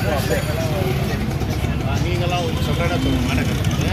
ನೀವೆಲ್ಲ ಒಂದು ಸೊಗಡ ಮಾಡಕ್ಕೆ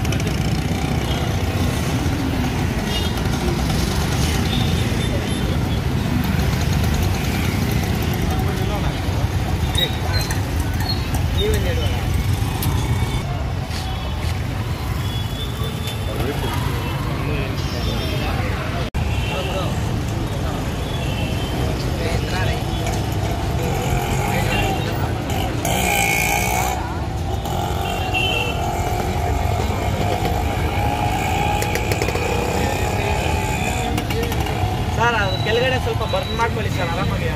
ಸರ್ ಅದು ಕೆಳಗಡೆ ಸ್ವಲ್ಪ ಬರ್ನ್ ಮಾಡ್ಕೊಳ್ಳಿ ಸರ್ ಆರಾಮಾಗಿ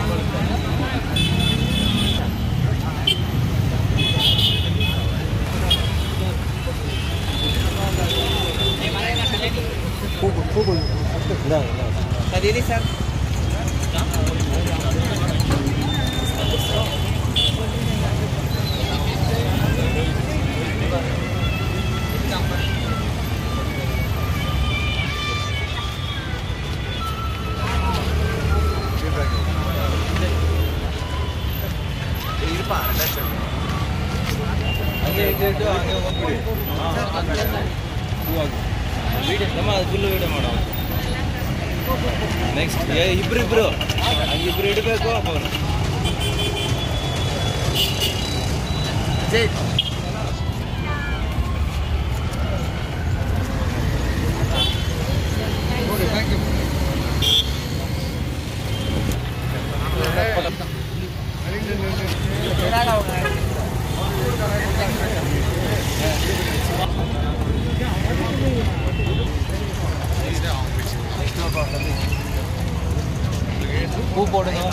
ಅದಿರಿ ಸರ್ ಹಂಗೆ ಇಟ್ಟು ಹಂಗೆ ಹೋಗ್ಬಿಡಿ ವಿಡಿಯೋ ನಮ್ಮ ಫುಲ್ ವಿಡಿಯೋ ಮಾಡೋ ನೆಕ್ಸ್ಟ್ ಇಬ್ರಿಬ್ರು ಇಬ್ರು ಇಡಬೇಕು ಅವರು பூ போடுங்க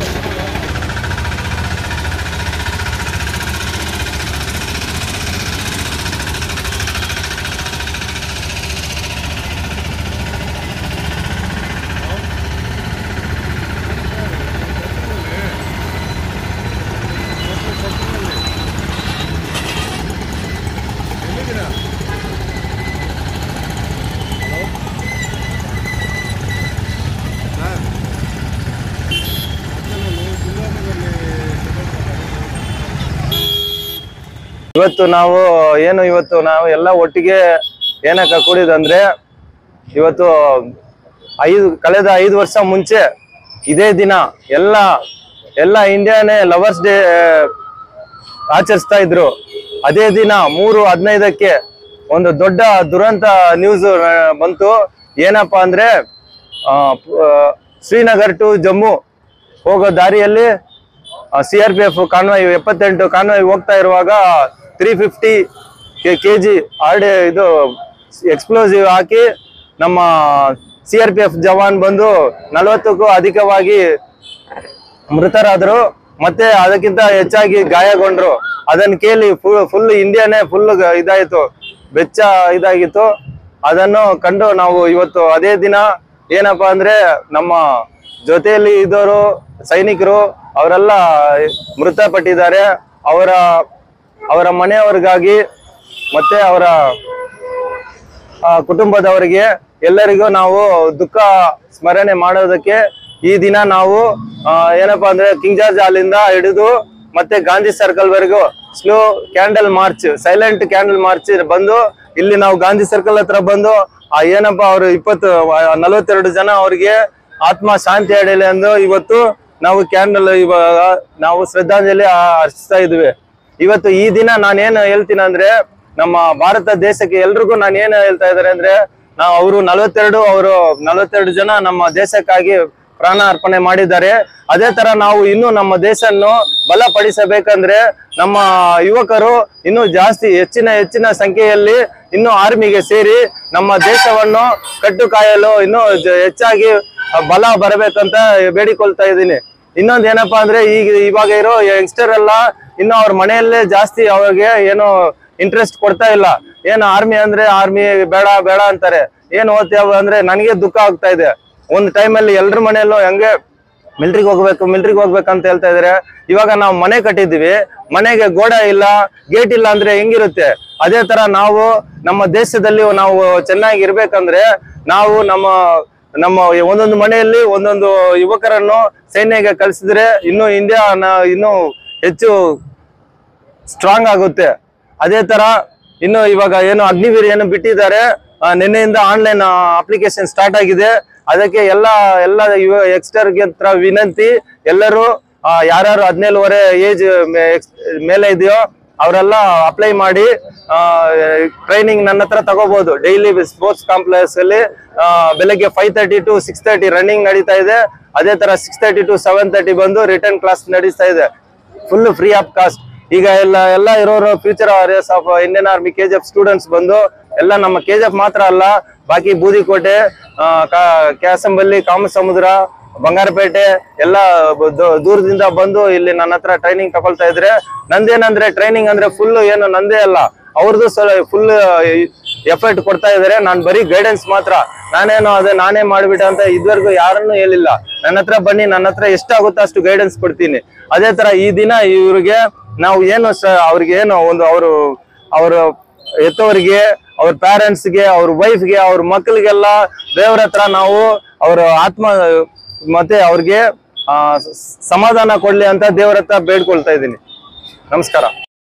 ಇವತ್ತು ನಾವು ಏನು ಇವತ್ತು ನಾವು ಎಲ್ಲ ಒಟ್ಟಿಗೆ ಏನಕ್ಕ ಕೂಡಿದಂದ್ರೆ ಇವತ್ತು ಐದು ಕಳೆದ ಐದು ವರ್ಷ ಮುಂಚೆ ಇದೇ ದಿನ ಎಲ್ಲ ಎಲ್ಲ ಇಂಡಿಯಾನೇ ಲವರ್ಸ್ ಡೇ ಆಚರಿಸ್ತಾ ಇದ್ರು ಅದೇ ದಿನ ಮೂರು ಹದಿನೈದಕ್ಕೆ ಒಂದು ದೊಡ್ಡ ದುರಂತ ನ್ಯೂಸ್ ಬಂತು ಏನಪ್ಪಾ ಅಂದ್ರೆ ಆ, ಪ್- ಆ, ಶ್ರೀನಗರ್ ಟು ಜಮ್ಮು ಹೋಗೋ ದಾರಿಯಲ್ಲಿ C R P F convoy ಎಪ್ಪತ್ತೆಂಟು ಕಾನ್ವಾಯ್ ಹೋಗ್ತಾ ಇರುವಾಗ three fifty K G R D ಇದು ಎಕ್ಸ್ಪ್ಲೋಸಿವ್ ಹಾಕಿ ನಮ್ಮ C R P F jawan ಬಂದು ನಲವತ್ತಕ್ಕೂ ಅಧಿಕವಾಗಿ ಮೃತರಾದರು ಮತ್ತೆ ಅದಕ್ಕಿಂತ ಹೆಚ್ಚಾಗಿ ಗಾಯಗೊಂಡ್ರು ಅದನ್ನ ಕೇಳಿ ಫುಲ್ ಫುಲ್ ಇಂಡಿಯಾನೇ ಫುಲ್ ಇದಾಯಿತು ಬೆಚ್ಚ ಇದಾಗಿತ್ತು ಅದನ್ನು ಕಂಡು ನಾವು ಇವತ್ತು ಅದೇ ದಿನ ಏನಪ್ಪಾ ಅಂದ್ರೆ ನಮ್ಮ ಜೊತೆಯಲ್ಲಿ ಇದ್ದವರು ಸೈನಿಕರು ಅವರೆಲ್ಲ ಮೃತಪಟ್ಟಿದ್ದಾರೆ ಅವರ ಅವರ ಮನೆಯವರಿಗಾಗಿ ಮತ್ತೆ ಅವರ ಆ, ಕುಟುಂಬದವರಿಗೆ ಎಲ್ಲರಿಗೂ ನಾವು ದುಃಖ ಸ್ಮರಣೆ ಮಾಡೋದಕ್ಕೆ ಈ ದಿನ ನಾವು ಆ, ಏನಪ್ಪಾ ಅಂದ್ರೆ ಕಿಂಗ್ ಜಾರ್ಜ್ ಹಾಲಿಂದ ಹಿಡಿದು ಮತ್ತೆ ಗಾಂಧಿ ಸರ್ಕಲ್ ವರೆಗೂ slow candle march silent candle march ಬಂದು ಇಲ್ಲಿ ನಾವು ಗಾಂಧಿ ಸರ್ಕಲ್ ಹತ್ರ ಬಂದು ಆ ಏನಪ್ಪಾ ಅವರು ಇಪ್ಪತ್ತು ನಲವತ್ತೆರಡು ಜನ ಅವರಿಗೆ ಆತ್ಮ ಶಾಂತಿ ಅಡೆಯಲಿ ಎಂದು ಇವತ್ತು ನಾವು ಕ್ಯಾಂಡಲ್ ಇವಾಗ ನಾವು ಶ್ರದ್ಧಾಂಜಲಿ ಆ- ಅರ್ಪಿಸ್ತಾ ಇದ್ವಿ ಇವತ್ತು ಈ ದಿನ ನಾನೇನು ಹೇಳ್ತೀನಿ ಅಂದ್ರೆ ನಮ್ಮ ಭಾರತ ದೇಶಕ್ಕೆ ಎಲ್ರಿಗೂ ನಾನು ಏನು ಹೇಳ್ತಾ ಇದ್ದಾರೆ ಅಂದ್ರೆ ನಾವು ಅವರು ನಲವತ್ತೆರಡು ಅವರು ನಲವತ್ತೆರಡು ಜನ ನಮ್ಮ ದೇಶಕ್ಕಾಗಿ ಪ್ರಾಣ ಅರ್ಪಣೆ ಮಾಡಿದ್ದಾರೆ ಅದೇ ತರ ನಾವು ಇನ್ನು ನಮ್ಮ ದೇಶವನ್ನು ಬಲಪಡಿಸಬೇಕಂದ್ರೆ ನಮ್ಮ ಯುವಕರು ಇನ್ನು ಜಾಸ್ತಿ ಹೆಚ್ಚಿನ ಹೆಚ್ಚಿನ ಸಂಖ್ಯೆಯಲ್ಲಿ ಇನ್ನು ಆರ್ಮಿಗೆ ಸೇರಿ ನಮ್ಮ ದೇಶವನ್ನು ಕಟ್ಟು ಕಾಯಲು ಇನ್ನು ಜ- ಹೆಚ್ಚಾಗಿ ಬಲ ಬರಬೇಕಂತ ಬೇಡಿಕೊಳ್ತಾ ಇದ್ದೀನಿ ಇನ್ನೊಂದ್ ಏನಪ್ಪಾ ಅಂದ್ರೆ ಈಗ ಇವಾಗ ಇರೋ ಯಂಗ್ಸ್ಟರ್ ಎಲ್ಲ ಇನ್ನು ಅವ್ರ ಮನೆಯಲ್ಲೇ ಜಾಸ್ತಿ ಅವ್ರಿಗೆ ಏನು ಇಂಟ್ರೆಸ್ಟ್ ಕೊಡ್ತಾ ಇಲ್ಲ ಏನು ಆರ್ಮಿ ಅಂದ್ರೆ ಆರ್ಮಿ ಬೇಡ ಬೇಡ ಅಂತಾರೆ ಏನ್ ಓದ್ತೇವ ಅಂದ್ರೆ ನನಗೆ ದುಃಖ ಆಗ್ತಾ ಇದೆ ಒಂದ್ ಟೈಮಲ್ಲಿ ಎಲ್ರ ಮನೆಯಲ್ಲೂ ಹೆಂಗೆ ಮಿಲ್ಟ್ರಿಗೆ ಹೋಗ್ಬೇಕು ಮಿಲ್ಟ್ರಿಗೆ ಹೋಗ್ಬೇಕಂತ ಹೇಳ್ತಾ ಇದಾರೆ ಇವಾಗ ನಾವು ಮನೆ ಕಟ್ಟಿದೀವಿ ಮನೆಗೆ ಗೋಡೆ ಇಲ್ಲ ಗೇಟ್ ಇಲ್ಲ ಅಂದ್ರೆ ಹೆಂಗಿರುತ್ತೆ ಅದೇ ತರ ನಾವು ನಮ್ಮ ದೇಶದಲ್ಲಿ ನಾವು ಚೆನ್ನಾಗಿ ಇರ್ಬೇಕಂದ್ರೆ ನಾವು ನಮ್ಮ ನಮ್ಮ ಒಂದೊಂದು ಮನೆಯಲ್ಲಿ ಒಂದೊಂದು ಯುವಕರನ್ನು ಸೈನ್ಯಕ್ಕೆ ಕಳಿಸಿದ್ರೆ ಇನ್ನು ಇಂಡಿಯಾ ಇನ್ನೂ ಹೆಚ್ಚು ಸ್ಟ್ರಾಂಗ್ ಆಗುತ್ತೆ ಅದೇ ತರ ಇನ್ನು ಇವಾಗ ಏನು ಅಗ್ನಿವೀರ್ ಏನು ಬಿಟ್ಟಿದ್ದಾರೆ ಆ, ನಿನ್ನೆಯಿಂದ ಆನ್ಲೈನ್ ಅಪ್ಲಿಕೇಶನ್ ಸ್ಟಾರ್ಟ್ ಆಗಿದೆ ಅದಕ್ಕೆ ಎಲ್ಲ ಎಲ್ಲ ಯುವ ಯಂಗ್ಸ್ಟರ್ಗೆ ಹತ್ರ ವಿನಂತಿ ಎಲ್ಲರೂ ಆ, ಯಾರ್ಯಾರು ಹದಿನೇಳುವರೆ ಏಜ್ ಮೇಲೆ ಇದೆಯೋ ಅವರೆಲ್ಲ ಅಪ್ಲೈ ಮಾಡಿ ಟ್ರೈನಿಂಗ್ ನನ್ನ ಹತ್ರ ತಗೋಬಹುದು ಡೈಲಿ ಸ್ಪೋರ್ಟ್ಸ್ ಕಾಂಪ್ಲೆಕ್ಸ್ ಅಲ್ಲಿ ಆ, ಬೆಳಗ್ಗೆ five thirty to six thirty running ನಡೀತಾ ಇದೆ ಅದೇ ತರ six thirty to seven thirty ಬಂದು ರಿಟರ್ನ್ ಕ್ಲಾಸ್ ನಡೀತಾ ಇದೆ ಫುಲ್ ಫ್ರೀ ಆಫ್ ಕಾಸ್ಟ್ ಈಗ ಎಲ್ಲ ಎಲ್ಲ ಇರೋರು future warriors of Indian army K G F students ಬಂದು ಎಲ್ಲ ನಮ್ಮ ಕೆ ಜಿ ಎಫ್ ಮಾತ್ರ ಅಲ್ಲ ಬಾಕಿ ಬೂದಿಕೋಟೆ ಆ, ಕಾ- ಕ್ಯಾಸಂಬಲ್ಲಿ ಕಾಮಸಮುದ್ರ ಬಂಗಾರಪೇಟೆ ಎಲ್ಲ ಬ- ದೂ- ದೂರದಿಂದ ಬಂದು ಇಲ್ಲಿ ನನ್ನ ಹತ್ರ ಟ್ರೈನಿಂಗ್ ತಗೊಳ್ತಾ ಇದ್ರೆ ನಂದೇನಂದ್ರೆ ಟ್ರೈನಿಂಗ್ ಅಂದ್ರೆ ಫುಲ್ ಏನು ನಂದೇ ಅಲ್ಲ ಅವ್ರದ್ದು ಫುಲ್ ಎಫರ್ಟ್ ಕೊಡ್ತಾ ಇದಾರೆ ನಾನು ಬರೀ ಗೈಡೆನ್ಸ್ ಮಾತ್ರ ನಾನೇನು ಅದೇ ನಾನೇ ಮಾಡ್ಬಿಟ್ಟೆ ಅಂತ ಇದುವರೆಗೂ ಯಾರನ್ನು ಹೇಳಿಲ್ಲ ನನ್ನ ಹತ್ರ ಬನ್ನಿ ನನ್ನ ಹತ್ರ ಎಷ್ಟಾಗುತ್ತೋ ಅಷ್ಟು ಗೈಡೆನ್ಸ್ ಕೊಡ್ತೀನಿ ಅದೇ ತರ ಈ ದಿನ ಇವ್ರಿಗೆ ನಾವು ಏನು ಸ- ಅವ್ರಿಗೆ ಏನು ಒಂದು ಅವರು ಅವರು ಎತ್ತವರಿಗೆ ಅವ್ರ ಪ್ಯಾರೆಂಟ್ಸ್ಗೆ ಅವ್ರ ವೈಫ್ಗೆ ಅವ್ರ ಮಕ್ಕಳಿಗೆಲ್ಲ ದೇವ್ರ ಹತ್ರ ನಾವು ಅವ್ರ ಆತ್ಮ ಮತ್ತೆ ಅವ್ರಿಗೆ ಆ, ಸ- ಸಮಾಧಾನ ಕೊಡ್ಲಿ ಅಂತ ದೇವ್ರ ಹತ್ರ ಬೇಡ್ಕೊಳ್ತಾ ಇದ್ದೀನಿ ನಮಸ್ಕಾರ